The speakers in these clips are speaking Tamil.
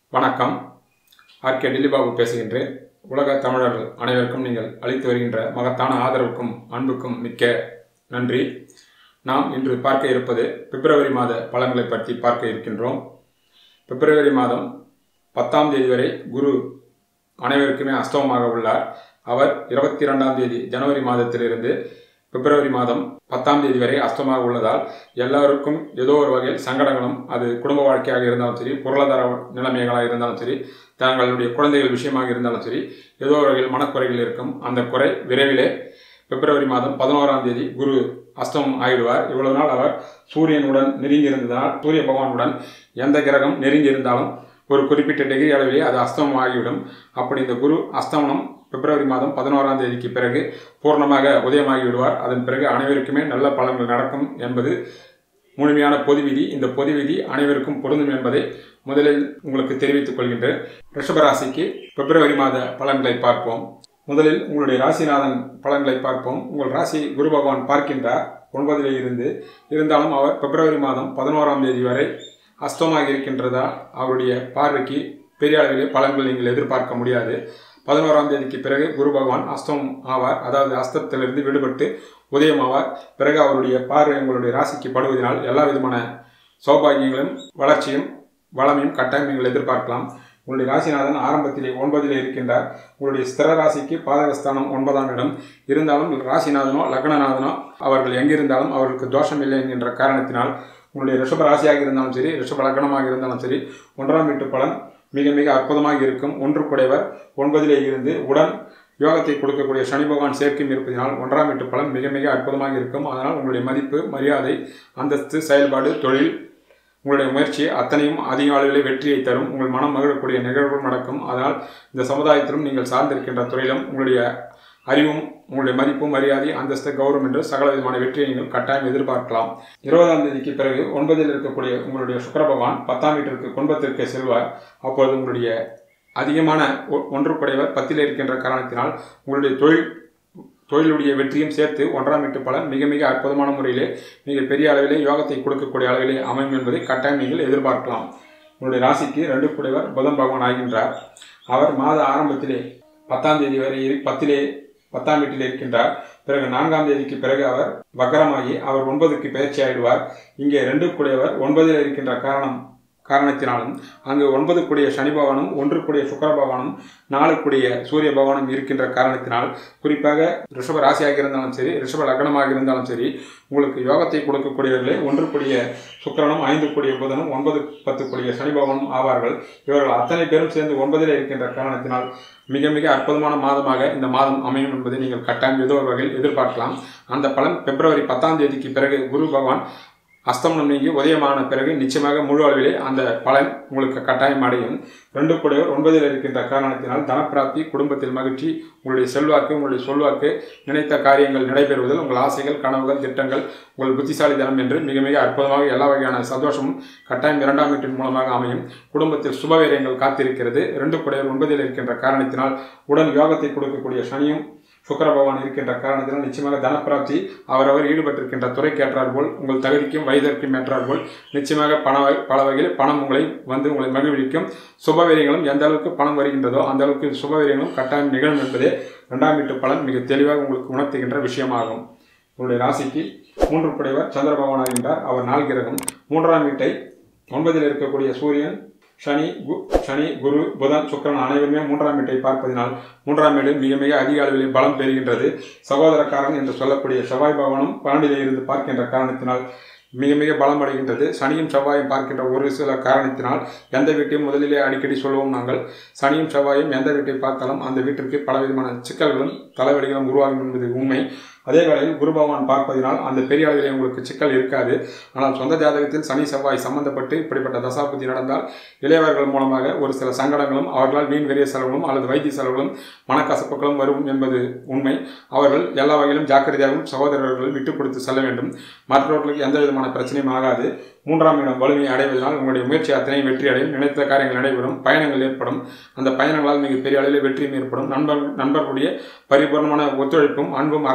வணக்கம் ஆர்கே டில்லிபாபு பேசுகின்றேன் உலக தமிழர்கள் அனைவருக்கும் நீங்கள் அளித்து வருகின்ற மகத்தான ஆதரவுக்கும் அன்புக்கும் மிக்க நன்றி நாம் இன்று பார்க்க இருப்பது பிப்ரவரி மாத பலன்களை பற்றி பார்க்க இருக்கின்றோம் பிப்ரவரி மாதம் பத்தாம் தேதி வரை குரு அனைவருக்குமே அஸ்தவமாக உள்ளார் அவர் இருபத்தி இரண்டாம் தேதி ஜனவரி மாதத்திலிருந்து பிப்ரவரி மாதம் பத்தாம் தேதி வரை அஸ்தமாக உள்ளதால் எல்லாருக்கும் ஏதோ ஒரு வகையில் சங்கடங்களும் அது குடும்ப வாழ்க்கையாக இருந்தாலும் சரி பொருளாதார நிலைமைகளாக இருந்தாலும் சரி தங்களுடைய குழந்தைகள் விஷயமாக இருந்தாலும் சரி ஏதோ ஒரு வகையில் மனக்குறைகள் இருக்கும் அந்த குறை விரைவிலே பிப்ரவரி மாதம் பதினோராம் தேதி குரு அஸ்தமம் ஆகிடுவார் இவ்வளவு நாள் அவர் சூரியனுடன் நெருங்கி இருந்ததால் சூரிய பகவானுடன் எந்த கிரகம் நெருங்கி இருந்தாலும் ஒரு குறிப்பிட்ட டிகிரி அளவிலே அது அஸ்தமம் ஆகிவிடும் அப்படி இந்த குரு அஸ்தமனம் பிப்ரவரி மாதம் பதினோராம் தேதிக்கு பிறகு பூர்ணமாக உதயமாகி விடுவார் அதன் பிறகு அனைவருக்குமே நல்ல பலன்கள் நடக்கும் என்பது முழுமையான பொது விதி இந்த பொது விதி அனைவருக்கும் பொருந்தும் என்பதை முதலில் உங்களுக்கு தெரிவித்துக் கொள்கின்றேன் ரிஷபராசிக்கு பிப்ரவரி மாத பலன்களை பார்ப்போம் முதலில் உங்களுடைய ராசிநாதன் பலன்களை பார்ப்போம் உங்கள் ராசி குரு பகவான் பார்க்கின்றார் ஒன்பதிலே இருந்து இருந்தாலும் அவர் பிப்ரவரி மாதம் பதினோராம் தேதி வரை அஸ்தமாக இருக்கின்றதா அவருடைய பார்வைக்கு பெரிய அளவிலே பலன்கள் நீங்கள் எதிர்பார்க்க முடியாது பதினோராம் தேதிக்கு பிறகு குரு பகவான் அஸ்தம் ஆவார் அதாவது அஸ்தத்திலிருந்து விடுபட்டு உதயமாவார் பிறகு அவருடைய பார்வை உங்களுடைய ராசிக்கு படுவதனால் எல்லா விதமான சௌபாகியங்களும் வளர்ச்சியும் வளமையும் கட்டாயம் நீங்கள் எதிர்பார்க்கலாம் உங்களுடைய ராசிநாதன் ஆரம்பத்திலே ஒன்பதிலே இருக்கின்றார் உங்களுடைய ஸ்திர ராசிக்கு பாதகஸ்தானம் ஒன்பதாம் இடம் இருந்தாலும் ராசிநாதனோ லக்னநாதனோ அவர்கள் எங்கிருந்தாலும் அவர்களுக்கு தோஷம் இல்லை என்கின்ற காரணத்தினால் உங்களுடைய ரிஷப ராசியாக இருந்தாலும் சரி ரிஷப லக்னமாக இருந்தாலும் சரி ஒன்றாம் வீட்டு பலன் மிக மிக அற்புதமாக இருக்கும் ஒன்று குடைவர் ஒன்பதிலே இருந்து உடன் யோகத்தை கொடுக்கக்கூடிய சனி பகவான் சேர்க்கையும் இருப்பதனால் ஒன்றாம் வீட்டு பலன் மிக மிக அற்புதமாக இருக்கும் அதனால் உங்களுடைய மதிப்பு மரியாதை அந்தஸ்து செயல்பாடு தொழில் உங்களுடைய முயற்சி அத்தனையும் அதிக அளவிலே வெற்றியை தரும் உங்கள் மனம் மகிழக்கூடிய நிகழ்வுகள் நடக்கும் அதனால் இந்த சமுதாயத்திலும் நீங்கள் சார்ந்திருக்கின்ற துறையிலும் உங்களுடைய அறிவும் உங்களுடைய மதிப்பும் மரியாதை அந்தஸ்து கௌரவம் என்று சகல விதமான வெற்றியை நீங்கள் கட்டாயம் எதிர்பார்க்கலாம் இருபதாம் தேதிக்கு பிறகு ஒன்பதில் இருக்கக்கூடிய உங்களுடைய சுக்கர பகவான் பத்தாம் வீட்டிற்கு குடும்பத்திற்கு செல்வார் அப்பொழுது உங்களுடைய அதிகமான ஒன்று குடைவர் பத்தில் இருக்கின்ற காரணத்தினால் உங்களுடைய தொழில் தொழிலுடைய வெற்றியும் சேர்த்து ஒன்றாம் வீட்டு பலன் மிக மிக அற்புதமான முறையிலே நீங்கள் பெரிய அளவிலே யோகத்தை கொடுக்கக்கூடிய அளவிலே அமையும் என்பதை கட்டாயம் நீங்கள் எதிர்பார்க்கலாம் உங்களுடைய ராசிக்கு ரெண்டு குடைவர் புதன் பகவான் ஆகின்றார் அவர் மாத ஆரம்பத்திலே பத்தாம் தேதி வரை பத்திலே பத்தாம் வீட்டில் இருக்கின்றார் பிறகு நான்காம் தேதிக்கு பிறகு அவர் வக்கரமாகி அவர் ஒன்பதுக்கு பயிற்சி ஆயிடுவார் இங்கே ரெண்டு கூடியவர் ஒன்பதில் இருக்கின்ற காரணம் காரணத்தினாலும் அங்கு ஒன்பது கூடிய சனி பகவானும் ஒன்று கூடிய சுக்கர பகவானும் நாலு கூடிய சூரிய பகவானும் இருக்கின்ற காரணத்தினால் குறிப்பாக ரிஷப ராசியாக இருந்தாலும் சரி ரிஷப லக்னமாக இருந்தாலும் சரி உங்களுக்கு யோகத்தை கொடுக்கக்கூடியவர்களே ஒன்று கூடிய சுக்கரனும் ஐந்து கூடிய புதனும் ஒன்பது பத்து கூடிய சனி பகவானும் ஆவார்கள் இவர்கள் அத்தனை பேரும் சேர்ந்து ஒன்பதில் இருக்கின்ற காரணத்தினால் மிக மிக அற்புதமான மாதமாக இந்த மாதம் அமையும் என்பதை நீங்கள் கட்டாயம் ஏதோ ஒரு வகையில் எதிர்பார்க்கலாம் அந்த பலன் பிப்ரவரி பத்தாம் தேதிக்கு பிறகு குரு பகவான் அஸ்தமனம் நீங்கி உதயமான பிறகு நிச்சயமாக முழு அளவிலே அந்த பலன் உங்களுக்கு கட்டாயம் அடையும் ரெண்டு கூடையவர் ஒன்பதில் இருக்கின்ற காரணத்தினால் தனப்பிராப்தி குடும்பத்தில் மகிழ்ச்சி உங்களுடைய செல்வாக்கு உங்களுடைய சொல்வாக்கு நினைத்த காரியங்கள் நடைபெறுவதில் உங்கள் ஆசைகள் கனவுகள் திட்டங்கள் உங்கள் புத்திசாலித்தனம் என்று மிக மிக அற்புதமாக எல்லா வகையான சந்தோஷமும் கட்டாயம் இரண்டாம் வீட்டின் மூலமாக அமையும் குடும்பத்தில் சுபவீரியங்கள் காத்திருக்கிறது ரெண்டு கூடையவர் ஒன்பதில் இருக்கின்ற காரணத்தினால் உடன் யோகத்தை கொடுக்கக்கூடிய சனியும் சுக்கர பகவான் இருக்கின்ற காரணத்தினால் நிச்சயமாக தனப்பிராப்தி அவரவர் ஈடுபட்டிருக்கின்ற துறைக்கு ஏற்றார் போல் உங்கள் தகுதிக்கும் வயதிற்கும் ஏற்றார் போல் நிச்சயமாக பண பல வகையில் பணம் உங்களை வந்து உங்களை மகிழ்விக்கும் சுபவீரியங்களும் எந்த அளவுக்கு பணம் வருகின்றதோ அந்த அளவுக்கு சுபவீரியங்களும் கட்டாயம் நிகழும் என்பதே இரண்டாம் வீட்டு பலன் மிக தெளிவாக உங்களுக்கு உணர்த்துகின்ற விஷயமாகும் உங்களுடைய ராசிக்கு மூன்று குடைவர் சந்திர பகவான் ஆகின்றார் அவர் நாள் கிரகம் மூன்றாம் வீட்டை ஒன்பதில் இருக்கக்கூடிய சூரியன் சனி கு சனி குரு புதன் சுக்கரன் அனைவருமே மூன்றாம் வீட்டை பார்ப்பதினால் மூன்றாம் வீடு மிக மிக அதிக அளவில் பலம் பெறுகின்றது சகோதரக்காரன் என்று சொல்லக்கூடிய செவ்வாய் பவனும் பன்னெண்டிலே இருந்து பார்க்கின்ற காரணத்தினால் மிக மிக பலம் அடைகின்றது சனியும் செவ்வாயும் பார்க்கின்ற ஒரு சில காரணத்தினால் எந்த வீட்டையும் முதலிலே அடிக்கடி சொல்லுவோம் நாங்கள் சனியும் செவ்வாயும் எந்த வீட்டை பார்த்தாலும் அந்த வீட்டிற்கு பலவிதமான சிக்கல்களும் தலைவலிகளும் உருவாகும் என்பது உண்மை அதே வேளையில் குரு பகவான் பார்ப்பதினால் அந்த பெரிய அளவிலே உங்களுக்கு சிக்கல் இருக்காது ஆனால் சொந்த ஜாதகத்தில் சனி செவ்வாய் சம்பந்தப்பட்டு இப்படிப்பட்ட தசாபுத்தி நடந்தால் இளையவர்கள் மூலமாக ஒரு சில சங்கடங்களும் அவர்களால் வீண் வெறிய செலவுகளும் அல்லது வைத்திய செலவுகளும் மனக்கசப்புகளும் வரும் என்பது உண்மை அவர்கள் எல்லா வகையிலும் ஜாக்கிரதையாகவும் சகோதரர்கள் விட்டுக் கொடுத்து செல்ல வேண்டும் மற்றவர்களுக்கு எந்த விதமான பிரச்சனையும் ஆகாது மூன்றாம் இடம் வலிமையை அடைவதனால் உங்களுடைய முயற்சி அத்தனையும் வெற்றி அடையும் நினைத்த காரியங்கள் நடைபெறும் பயணங்கள் ஏற்படும் அந்த பயணங்களால் மிக பெரிய அளவில் வெற்றியும் ஏற்படும் நண்பர் நண்பர்களுடைய பரிபூர்ணமான ஒத்துழைப்பும் அன்பும் அரவணைப்பும்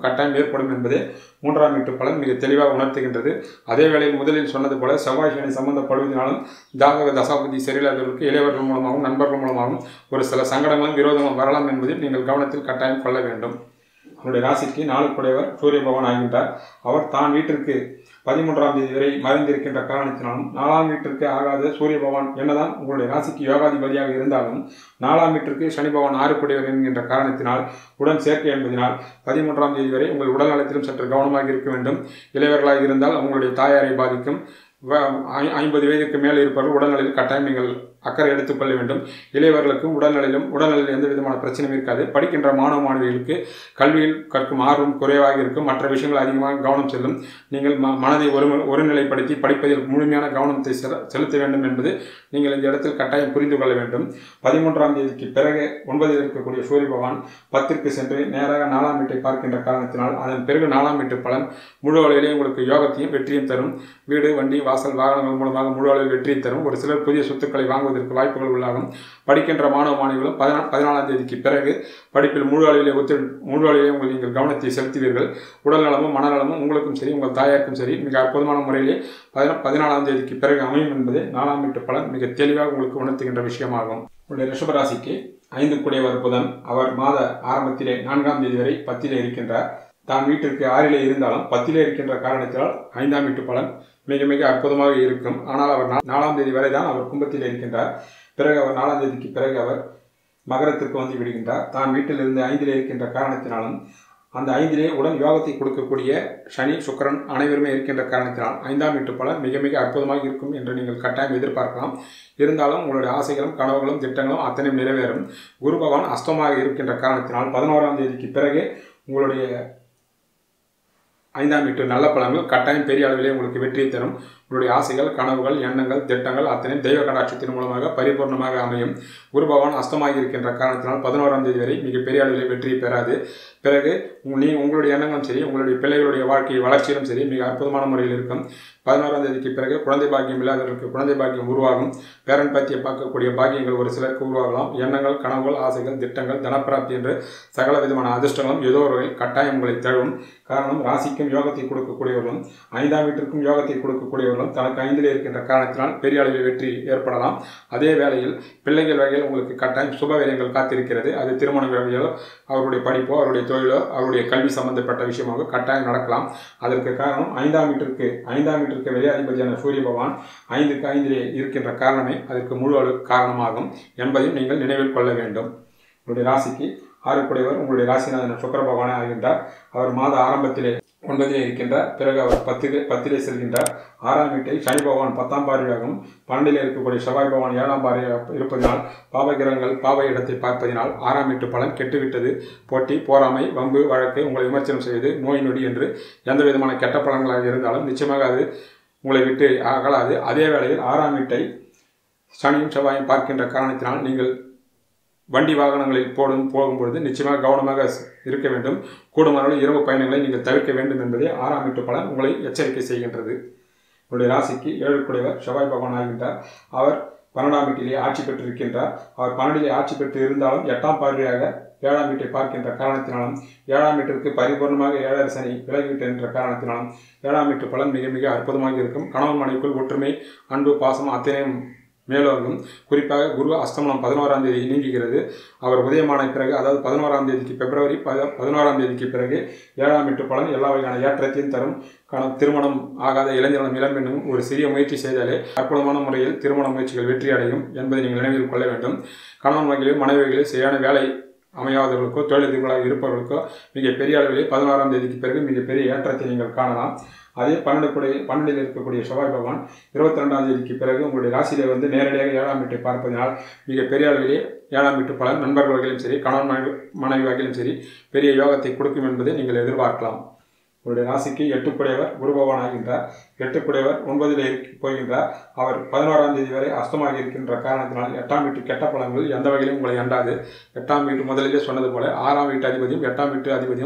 கட்டாயம் ஏற்படும் என்பதே மூன்றாம் வீட்டு பலன் மிக தெளிவாக உணர்த்துகின்றது அதே வேளையில் முதலில் சொன்னது போல செவ்வாய் சனி சம்பந்தப்படுவதனாலும் ஜாதக தசாபதி சரியில்லாதவர்களுக்கு இளையவர்கள் மூலமாகவும் நண்பர்கள் மூலமாகவும் ஒரு சில சங்கடங்களும் விரோதங்களும் வரலாம் என்பதில் நீங்கள் கவனத்தில் கட்டாயம் கொள்ள வேண்டும் அவருடைய ராசிக்கு நாளுக்குடையவர் சூரிய பகவான் ஆகின்றார் அவர் தான் வீட்டிற்கு பதிமூன்றாம் தேதி வரை மறைந்திருக்கின்ற காரணத்தினாலும் நாலாம் வீட்டிற்கு ஆகாத சூரிய பகவான் என்னதான் உங்களுடைய ராசிக்கு யோகாதிபதியாக இருந்தாலும் நாலாம் வீட்டிற்கு சனி பகவான் ஆறுக்குடையவர் என்கின்ற காரணத்தினால் உடன் சேர்க்கை என்பதனால் பதிமூன்றாம் தேதி வரை உங்கள் உடல் நலத்திலும் சற்று கவனமாக இருக்க வேண்டும் இளையவர்களாக இருந்தால் உங்களுடைய தாயாரை பாதிக்கும் வ- ஐ- ஐம்பது வயதுக்கு மேல் இருப்பவர்கள் உடல்நலையில் கட்டாயம் நீங்கள் அக்கறை எடுத்துக்கொள்ள வேண்டும் இளையவர்களுக்கும் உடல்நலிலும் உடல்நலில் எந்த விதமான பிரச்சனையும் இருக்காது படிக்கின்ற மாணவ மாணவிகளுக்கு கல்வியில் கற்கும் ஆர்வம் குறைவாக இருக்கும் மற்ற விஷயங்கள் அதிகமாக கவனம் செல்லும் நீங்கள் ம- மனதை ஒரு ஒருநிலைப்படுத்தி படிப்பதில் முழுமையான கவனத்தை செல- செலுத்த வேண்டும் என்பது நீங்கள் இந்த இடத்தில் கட்டாயம் புரிந்து கொள்ள வேண்டும் பதிமூன்றாம் தேதிக்கு பிறகு ஒன்பதில் இருக்கக்கூடிய சூரிய பகவான் பத்திற்கு சென்று நேராக நாலாம் வீட்டை பார்க்கின்ற காரணத்தினால் அதன் பிறகு நாலாம் வீட்டு பலன் முழு அளவிலே உங்களுக்கு யோகத்தையும் வெற்றியும் தரும் வீடு வண்டி வாசல் வாகனங்கள் மூலமாக முழு அளவில் வெற்றியை தரும் ஒரு சிலர் புதிய சொத்துக்களை வாங்குவதற்கு வாய்ப்புகள் உள்ளாகும் படிக்கின்ற மாணவ மாணவிகளும் பதினா பதினாலாம் தேதிக்கு பிறகு படிப்பில் முழு அளவிலே ஒத்து முழு அளவிலே உங்கள் நீங்கள் கவனத்தை செலுத்துவீர்கள் உடல் நலமும் மனநலமும் உங்களுக்கும் சரி உங்கள் தாயாருக்கும் சரி மிக அற்புதமான முறையிலே பதினா பதினாலாம் தேதிக்கு பிறகு அமையும் என்பது நாலாம் வீட்டு பலன் மிக தெளிவாக உங்களுக்கு உணர்த்துகின்ற விஷயமாகும் உங்களுடைய ரிஷபராசிக்கு ஐந்து குடையவர் புதன் அவர் மாத ஆரம்பத்திலே நான்காம் தேதி வரை பத்திலே இருக்கின்றார் தான் வீட்டிற்கு ஆறிலே இருந்தாலும் பத்திலே இருக்கின்ற காரணத்தினால் ஐந்தாம் வீட்டு பலன் மிக மிக அற்புதமாக இருக்கும் ஆனால் அவர் நா- நாலாம் தேதி வரை தான் அவர் கும்பத்தில் இருக்கின்றார் பிறகு அவர் நாலாம் தேதிக்கு பிறகு அவர் மகரத்திற்கு வந்து விடுகின்றார் தான் வீட்டில் இருந்து ஐந்திலே இருக்கின்ற காரணத்தினாலும் அந்த ஐந்திலே உடன் யோகத்தை கொடுக்கக்கூடிய சனி சுக்கிரன் அனைவருமே இருக்கின்ற காரணத்தினால் ஐந்தாம் வீட்டு பலன் மிக மிக அற்புதமாக இருக்கும் என்று நீங்கள் கட்டாயம் எதிர்பார்க்கலாம் இருந்தாலும் உங்களுடைய ஆசைகளும் கனவுகளும் திட்டங்களும் அத்தனையும் நிறைவேறும் குரு பகவான் அஸ்தமாக இருக்கின்ற காரணத்தினால் பதினோராம் தேதிக்கு பிறகு உங்களுடைய ஐந்தாம் வீட்டு நல்ல பலன்கள் கட்டாயம் பெரிய அளவிலே உங்களுக்கு வெற்றியை தரும் உங்களுடைய ஆசைகள் கனவுகள் எண்ணங்கள் திட்டங்கள் அத்தனையும் தெய்வ கடாட்சத்தின் மூலமாக பரிபூர்ணமாக அமையும் குரு பகவான் அஸ்தமாகி இருக்கின்ற காரணத்தினால் பதினோராம் தேதி வரை மிக பெரிய அளவிலே வெற்றியை பெறாது பிறகு உங்க- நீ உங்களுடைய எண்ணங்களும் சரி உங்களுடைய பிள்ளைகளுடைய வாழ்க்கை வளர்ச்சியிலும் சரி மிக அற்புதமான முறையில் இருக்கும் பதினோராம் தேதிக்கு பிறகு குழந்தை பாக்கியம் இல்லாதவர்களுக்கு குழந்தை பாக்கியம் உருவாகும் பேரன் பாத்தியை பார்க்கக்கூடிய பாக்கியங்கள் ஒரு சிலருக்கு உருவாகலாம் எண்ணங்கள் கனவுகள் ஆசைகள் திட்டங்கள் தனப்பிராப்தி என்று சகல விதமான அதிர்ஷ்டங்களும் ஏதோ ஒரு வகையில் கட்டாயம் உங்களை தழுவும் காரணம் ராசிக்கும் யோகத்தை கொடுக்கக்கூடியவர்களும் ஐந்தாம் வீட்டிற்கும் யோகத்தை கொடுக்கக்கூடியவர்களும் தனக்கு ஐந்திலே இருக்கின்ற காரணத்தினால் பெரிய அளவில் வெற்றி ஏற்படலாம் அதே வேளையில் பிள்ளைகள் வகையில் உங்களுக்கு கட்டாயம் சுப வேலைகள் காத்திருக்கிறது அது திருமண வகையிலோ அவருடைய படிப்போ அவருடைய தொழிலோ அவருடைய கல்வி சம்பந்தப்பட்ட விஷயமாக கட்டாயம் நடக்கலாம் அதற்கு காரணம் ஐந்தாம் வீட்டிற்கு ஐந்தாம் வீட்டிற்கு வெளியே அதிபதியான சூரிய பகவான் ஐந்துக்கு ஐந்திலே இருக்கின்ற காரணமே அதற்கு முழு அளவு காரணமாகும் என்பதையும் நீங்கள் நினைவில் கொள்ள வேண்டும் உங்களுடைய ராசிக்கு ஆறுக்குடையவர் உங்களுடைய ராசிநாதன் சுக்கர பகவானே ஆகின்றார் அவர் மாத ஆரம்பத்திலே ஒன்பதிலே இருக்கின்றார் பிறகு அவர் பத்திலே பத்திலே செல்கின்றார் ஆறாம் வீட்டை சனி பகவான் பத்தாம் பார்வையாகவும் பன்னெண்டிலே இருக்கக்கூடிய செவ்வாய் பகவான் ஏழாம் பார்வையாக இருப்பதனால் பாவகிரகங்கள் பாவ இடத்தை பார்ப்பதினால் ஆறாம் வீட்டு பலன் கெட்டுவிட்டது போட்டி போராமை வம்பு வழக்கு உங்களை விமர்சனம் செய்வது நோய் நொடி என்று எந்த விதமான கெட்ட பலன்களாக இருந்தாலும் நிச்சயமாக அது உங்களை விட்டு அகலாது அதே வேளையில் ஆறாம் வீட்டை சனியும் செவ்வாயும் பார்க்கின்ற காரணத்தினால் நீங்கள் வண்டி வாகனங்களில் போடும் போகும்பொழுது நிச்சயமாக கவனமாக இருக்க வேண்டும் கூடுமானவரை இரவு பயணங்களை நீங்கள் தவிர்க்க வேண்டும் என்பதே ஆறாம் வீட்டு பலன் உங்களை எச்சரிக்கை செய்கின்றது உங்களுடைய ராசிக்கு ஏழு குடைவர் செவ்வாய் பகவான் ஆகின்றார் அவர் பன்னெண்டாம் வீட்டிலே ஆட்சி பெற்றிருக்கின்றார் அவர் பன்னெண்டிலே ஆட்சி பெற்று இருந்தாலும் எட்டாம் பார்வையாக ஏழாம் வீட்டை பார்க்கின்ற காரணத்தினாலும் ஏழாம் வீட்டிற்கு பரிபூர்ணமாக ஏழரை சனி விலகிவிட்டு என்ற காரணத்தினாலும் ஏழாம் வீட்டு பலன் மிக மிக அற்புதமாக இருக்கும் கணவன் மனைவிக்குள் ஒற்றுமை அன்பு பாசம் அத்தனையும் மேலோங்கும் குறிப்பாக குரு அஸ்தமனம் பதினோராம் தேதி நீங்குகிறது அவர் உதயமான பிறகு அதாவது பதினோராம் தேதிக்கு பிப்ரவரி பத பதினோராம் தேதிக்கு பிறகு ஏழாம் எட்டு பலன் எல்லா வகையான ஏற்றத்தையும் தரும் கண திருமணம் ஆகாத இளைஞர்களும் இளம்பெண்ணும் ஒரு சிறிய முயற்சி செய்தாலே அற்புதமான முறையில் திருமண முயற்சிகள் வெற்றி அடையும் என்பதை நீங்கள் நினைவில் கொள்ள வேண்டும் கணவன் வகையிலும் மனைவி வகையிலும் சரியான வேலை அமையாதவர்களுக்கோ தொழிலதிபர்களாக இருப்பவர்களுக்கோ மிக பெரிய அளவிலே பதினாறாம் தேதிக்கு பிறகு மிக பெரிய ஏற்றத்தை நீங்கள் காணலாம் அதே பன்னெண்டு கூடிய பன்னெண்டில் இருக்கக்கூடிய செவ்வாய் பகவான் இருபத்தி ரெண்டாம் தேதிக்கு பிறகு உங்களுடைய ராசியிலே வந்து நேரடியாக ஏழாம் வீட்டை பார்ப்பதனால் மிக பெரிய அளவிலே ஏழாம் வீட்டு பலன் நண்பர்கள் வகையிலும் சரி கணவன் மனைவி மனைவி வகையிலும் சரி பெரிய யோகத்தை கொடுக்கும் என்பதை நீங்கள் எதிர்பார்க்கலாம் உங்களுடைய ராசிக்கு எட்டுக்குடையவர் குரு பகவான் ஆகின்றார் எட்டுக்குடையவர் ஒன்பதில் இருக்கி போகின்றார் அவர் பதினோராம் தேதி வரை அஸ்தமாக இருக்கின்ற காரணத்தினால் எட்டாம் வீட்டு கெட்ட பலன்கள் எந்த வகையிலும் உங்களை அண்டாது எட்டாம் வீட்டு முதலிலே சொன்னது போல ஆறாம் வீட்டு அதிபதியும் எட்டாம் வீட்டு அதிபதியும்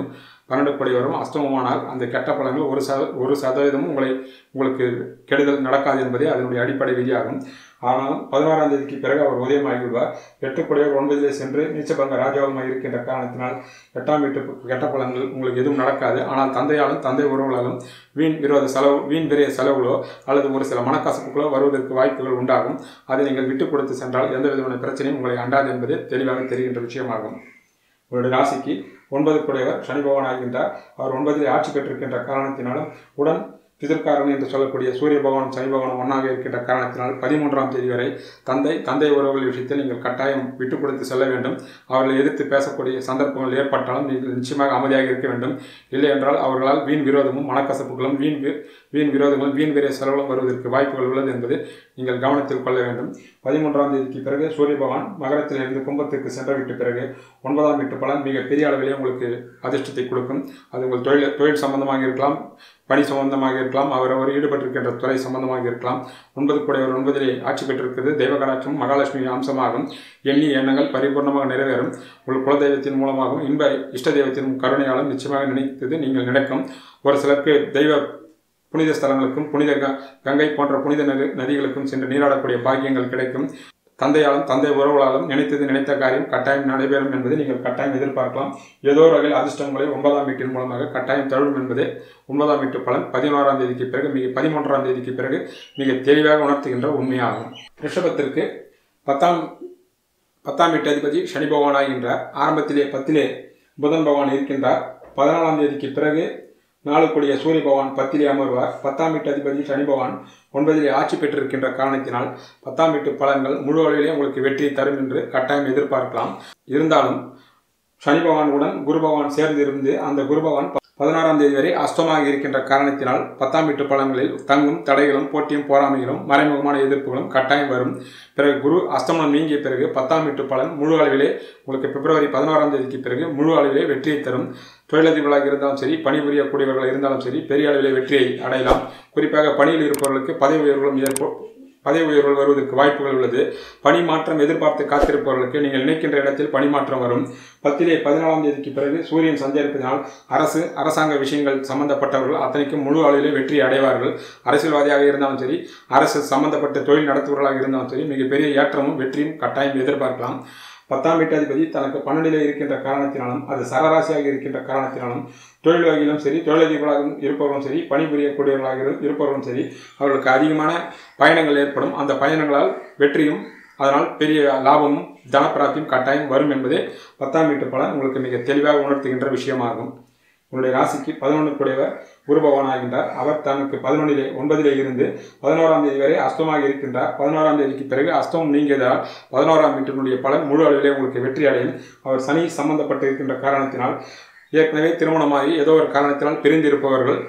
பன்னெண்டு கோடி வரும் அஸ்தமமானால் அந்த கெட்ட பலன்கள் ஒரு சத ஒரு சதவீதமும் உங்களை உங்களுக்கு கெடுதல் நடக்காது என்பதே அதனுடைய அடிப்படை விதியாகும் ஆனால் பதினாறாம் தேதிக்கு பிறகு அவர் உதயமாகி விடுவார் எட்டு கோடியவர் ஒன்பதிலே சென்று நீச்சபங்க ராஜாவுமாய் இருக்கின்ற காரணத்தினால் எட்டாம் வீட்டு கெட்ட பலன்கள் உங்களுக்கு எதுவும் நடக்காது ஆனால் தந்தையாலும் தந்தை உறவுகளாலும் வீண் விரோத செலவு வீண் விரைய செலவுகளோ அல்லது ஒரு சில மனக்கசப்புகளோ வருவதற்கு வாய்ப்புகள் உண்டாகும் அதை நீங்கள் விட்டுக் கொடுத்து சென்றால் எந்த விதமான பிரச்சனையும் உங்களை அண்டாது என்பது தெளிவாக தெரிகின்ற விஷயமாகும் உங்களுடைய ராசிக்கு ஒன்பது குடையவர் சனி பகவான் ஆகின்றார் அவர் ஒன்பதில் ஆட்சி பெற்றிருக்கின்ற காரணத்தினாலும் உடன் பிதற்காரன் என்று சொல்லக்கூடிய சூரிய பகவான் சனி பகவான் ஒன்றாக இருக்கின்ற காரணத்தினால் பதிமூன்றாம் தேதி வரை தந்தை தந்தை உறவுகள் விஷயத்தில் நீங்கள் கட்டாயம் விட்டுக் கொடுத்து செல்ல வேண்டும் அவர்களை எதிர்த்து பேசக்கூடிய சந்தர்ப்பங்கள் ஏற்பட்டாலும் நீங்கள் நிச்சயமாக அமைதியாக இருக்க வேண்டும் இல்லை என்றால் அவர்களால் வீண் விரோதமும் மனக்கசப்புகளும் வீண் வி- வீண் விரோதங்களும் வீண் விரைய செலவுகளும் வருவதற்கு வாய்ப்புகள் உள்ளது என்பது நீங்கள் கவனத்தில் கொள்ள வேண்டும் பதிமூன்றாம் தேதிக்கு பிறகு சூரிய பகவான் மகரத்திலிருந்து கும்பத்துக்கு சென்றவிட்ட பிறகு ஒன்பதாம் வீட்டு பலன் மிக பெரிய அளவிலே உங்களுக்கு அதிர்ஷ்டத்தை கொடுக்கும் அது உங்கள் தொழில் தொழில் சம்பந்தமாக இருக்கலாம் பணி சம்பந்தமாக இருக்கலாம் அவர் அவர் ஈடுபட்டிருக்கின்ற துறை சம்பந்தமாக இருக்கலாம் ஒன்பது கூடையவர் ஒன்பதிலே ஆட்சி பெற்றிருக்கிறது தெய்வகடாட்சம் மகாலட்சுமி அம்சமாகும் எண்ணி எண்ணங்கள் பரிபூர்ணமாக நிறைவேறும் உங்கள் குலதெய்வத்தின் மூலமாகவும் இன்ப இஷ்ட தெய்வத்தின் கருணையாலும் நிச்சயமாக நினைத்தது நீங்கள் நினைக்கும் ஒரு சிலருக்கு தெய்வ புனித ஸ்தலங்களுக்கும் புனித க- கங்கை போன்ற புனித நதி- நதிகளுக்கும் சென்று நீராடக்கூடிய பாக்கியங்கள் கிடைக்கும் தந்தையாலும் தந்தை உறவுகளாலும் நினைத்தது நினைத்த காரியம் கட்டாயம் நடைபெறும் என்பதை நீங்கள் கட்டாயம் எதிர்பார்க்கலாம் ஏதோ ஒரு வகையில் அதிர்ஷ்டங்களை ஒன்பதாம் வீட்டின் மூலமாக கட்டாயம் தழுவும் என்பதே ஒன்பதாம் வீட்டு பலன் பதினோராம் தேதிக்கு பிறகு மிக பதிமூன்றாம் தேதிக்கு பிறகு மிக தெளிவாக உணர்த்துகின்ற உண்மையாகும் ரிஷபத்திற்கு பத்தாம் பத்தாம் வீட்டு அதிபதி சனி பகவான் ஆகின்றார் ஆரம்பத்திலே பத்திலே புதன் பகவான் இருக்கின்றார் பதினாலாம் தேதிக்கு பிறகு நாலு கூடிய சூரிய பகவான் பத்திலே அமர்வார் பத்தாம் வீட்டு அதிபதி சனி பகவான் ஒன்பதிலே ஆட்சி பெற்றிருக்கின்ற காரணத்தினால் பத்தாம் வீட்டு பலன்கள் முழு அளவிலே உங்களுக்கு வெற்றியை தரும் என்று கட்டாயம் எதிர்பார்க்கலாம் இருந்தாலும் சனி பகவானுடன் குரு பகவான் சேர்ந்து இருந்து அந்த குரு பகவான் ப- பதினாறாம் தேதி வரை அஸ்தமாக இருக்கின்ற காரணத்தினால் பத்தாம் வீட்டு பலன்களில் தங்கும் தடைகளும் போட்டியும் போராமைகளும் மறைமுகமான எதிர்ப்புகளும் கட்டாயம் வரும் பிறகு குரு அஸ்தமனம் நீங்கிய பிறகு பத்தாம் வீட்டு பலன் முழு அளவிலே உங்களுக்கு பிப்ரவரி பதினோராம் தேதிக்கு பிறகு முழு அளவிலே வெற்றியை தரும் தொழிலதிபர்களாக இருந்தாலும் சரி பணிபுரியக்கூடியவர்களாக இருந்தாலும் சரி பெரிய அளவிலே வெற்றியை அடையலாம் குறிப்பாக பணியில் இருப்பவர்களுக்கு பதவி உயர்வுகளும் ஏற்போ பதவி உயர்வுகள் வருவதற்கு வாய்ப்புகள் உள்ளது பணி மாற்றம் எதிர்பார்த்து காத்திருப்பவர்களுக்கு நீங்கள் நினைக்கின்ற இடத்தில் பணி மாற்றம் வரும் பத்திலே பதினாலாம் தேதிக்கு பிறகு சூரியன் சஞ்சரிப்பதனால் அரசு அரசாங்க விஷயங்கள் சம்பந்தப்பட்டவர்கள் அத்தனைக்கும் முழு அளவிலே வெற்றி அடைவார்கள் அரசியல்வாதியாக இருந்தாலும் சரி அரசு சம்பந்தப்பட்ட தொழில் நடத்துபவர்களாக இருந்தாலும் சரி மிகப்பெரிய ஏற்றமும் வெற்றியும் கட்டாயம் எதிர்பார்க்கலாம் பத்தாம் வீட்டாதிபதி தனக்கு பன்னெண்டிலே இருக்கின்ற காரணத்தினாலும் அது சரராசியாக இருக்கின்ற காரணத்தினாலும் தொழில் வகையிலும் சரி தொழிலதிபர்களாக இருப்பவர்களும் சரி பணிபுரியக்கூடியவர்களாக இரு- இருப்பவர்களும் சரி அவர்களுக்கு அதிகமான பயணங்கள் ஏற்படும் அந்த பயணங்களால் வெற்றியும் அதனால் பெரிய லாபமும் தனப்பிராப்தியும் கட்டாயம் வரும் என்பதே பத்தாம் வீட்டு பலன் உங்களுக்கு மிக தெளிவாக உணர்த்துகின்ற விஷயமாகும் உங்களுடைய ராசிக்கு பதினொன்று கூடியவர் குரு பகவான் ஆகின்றார் அவர் தனக்கு பதினொன்றிலே ஒன்பதிலே இருந்து பதினோராம் தேதி வரை அஸ்தமாக இருக்கின்றார் பதினோராம் தேதிக்கு பிறகு அஸ்தம் நீங்கியதால் பதினோராம் வீட்டினுடைய பலன் முழு அளவிலே உங்களுக்கு வெற்றி அடையும் அவர் சனி சம்பந்தப்பட்டு இருக்கின்ற காரணத்தினால் ஏற்கனவே திருமணமாகி ஏதோ ஒரு காரணத்தினால் பிரிந்திருப்பவர்கள்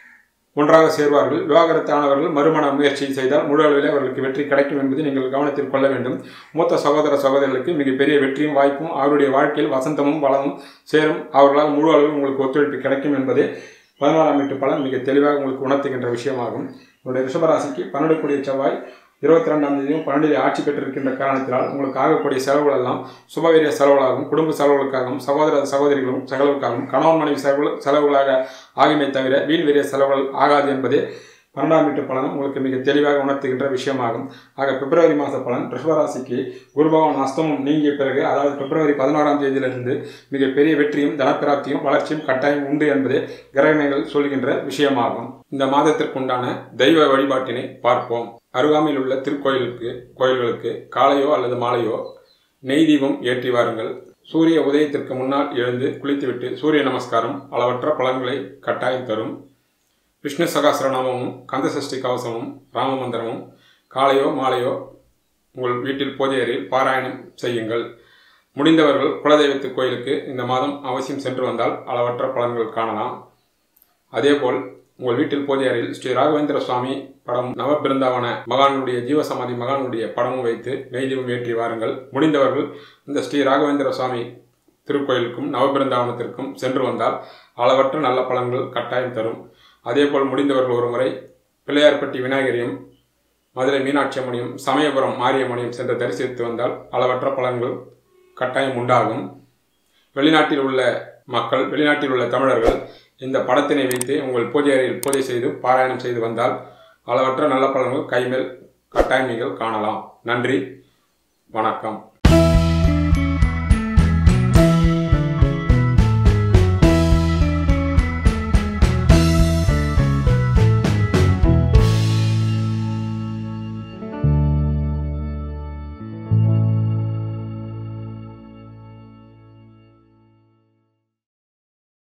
ஒன்றாக சேர்வார்கள் விவாகரத்தானவர்கள் மறுமண முயற்சி செய்தால் முழு அளவிலே அவர்களுக்கு வெற்றி கிடைக்கும் என்பதை நீங்கள் கவனத்தில் கொள்ள வேண்டும் மூத்த சகோதர சகோதரிகளுக்கு மிகப்பெரிய வெற்றியும் வாய்ப்பும் அவருடைய வாழ்க்கையில் வசந்தமும் வளமும் சேரும் அவர்களால் முழு அளவில் உங்களுக்கு ஒத்துழைப்பு கிடைக்கும் என்பதே பதினாறாம் வீட்டு பலன் மிக தெளிவாக உங்களுக்கு உணர்த்துகின்ற விஷயமாகும் உங்களுடைய ரிஷபராசிக்கு பன்னெண்டு கூடிய செவ்வாய் இருபத்தி ரெண்டாம் தேதியும் பன்னெண்டிலே ஆட்சி பெற்றிருக்கின்ற காரணத்தினால் உங்களுக்கு ஆகக்கூடிய செலவுகள் எல்லாம் சுபவீரிய செலவுகளாகவும் குடும்ப செலவுகளுக்காகவும் சகோதர சகோதரிகளும் செலவுக்காகவும் கணவன் மனைவி செலவு செலவுகளாக ஆகுமே தவிர வீண் வீரிய செலவுகள் ஆகாது என்பதே பன்னெண்டாம் வீட்டு பலனும் உங்களுக்கு மிக தெளிவாக உணர்த்துகின்ற விஷயமாகும் ஆக பிப்ரவரி மாத பலன் ரிஷபராசிக்கு குரு பகவான் அஸ்தமம் நீங்கிய பிறகு அதாவது பிப்ரவரி பதினோராம் தேதியிலிருந்து மிக பெரிய வெற்றியும் தனப்பிராப்தியும் வளர்ச்சியும் கட்டாயம் உண்டு என்பதே கிரகணங்கள் சொல்கின்ற விஷயமாகும் இந்த மாதத்திற்குண்டான தெய்வ வழிபாட்டினை பார்ப்போம் அருகாமையில் உள்ள திருக்கோயிலுக்கு கோயில்களுக்கு காலையோ அல்லது மாலையோ நெய் தீபம் ஏற்றி வாருங்கள் சூரிய உதயத்திற்கு முன்னால் எழுந்து குளித்துவிட்டு சூரிய நமஸ்காரம் அளவற்ற பலன்களை கட்டாயம் தரும் விஷ்ணு சகாசிரநாமமும் கந்தசஷ்டி கவசமும் ராமமந்திரமும் காலையோ மாலையோ உங்கள் வீட்டில் பூஜை அறையில் பாராயணம் செய்யுங்கள் முடிந்தவர்கள் குலதெய்வத்து கோயிலுக்கு இந்த மாதம் அவசியம் சென்று வந்தால் அளவற்ற பலன்கள் காணலாம் அதேபோல் உங்கள் வீட்டில் பூஜை அறையில் ஸ்ரீ ராகவேந்திர சுவாமி படம் நவபிருந்தாவன மகானுடைய ஜீவசமாதி மகானுடைய படமும் வைத்து நெய்தீபம் ஏற்றி வாருங்கள் முடிந்தவர்கள் இந்த ஸ்ரீ ராகவேந்திர சுவாமி திருக்கோயிலுக்கும் நவபிருந்தாவனத்திற்கும் சென்று வந்தால் அளவற்ற நல்ல பலன்கள் கட்டாயம் தரும் அதேபோல் முடிந்தவர்கள் ஒரு முறை பிள்ளையார்பட்டி விநாயகரையும் மதுரை மீனாட்சி அம்மனையும் சமயபுரம் மாரியம்மனையும் சென்று தரிசித்து வந்தால் அளவற்ற பலன்கள் கட்டாயம் உண்டாகும் வெளிநாட்டில் உள்ள மக்கள் வெளிநாட்டில் உள்ள தமிழர்கள் இந்த படத்தினை வைத்து உங்கள் பூஜை அறையில் பூஜை செய்து பாராயணம் செய்து வந்தால் அளவற்ற நல்ல பலன்கள் கைமேல் கட்டாயம் நீங்கள் காணலாம் நன்றி வணக்கம்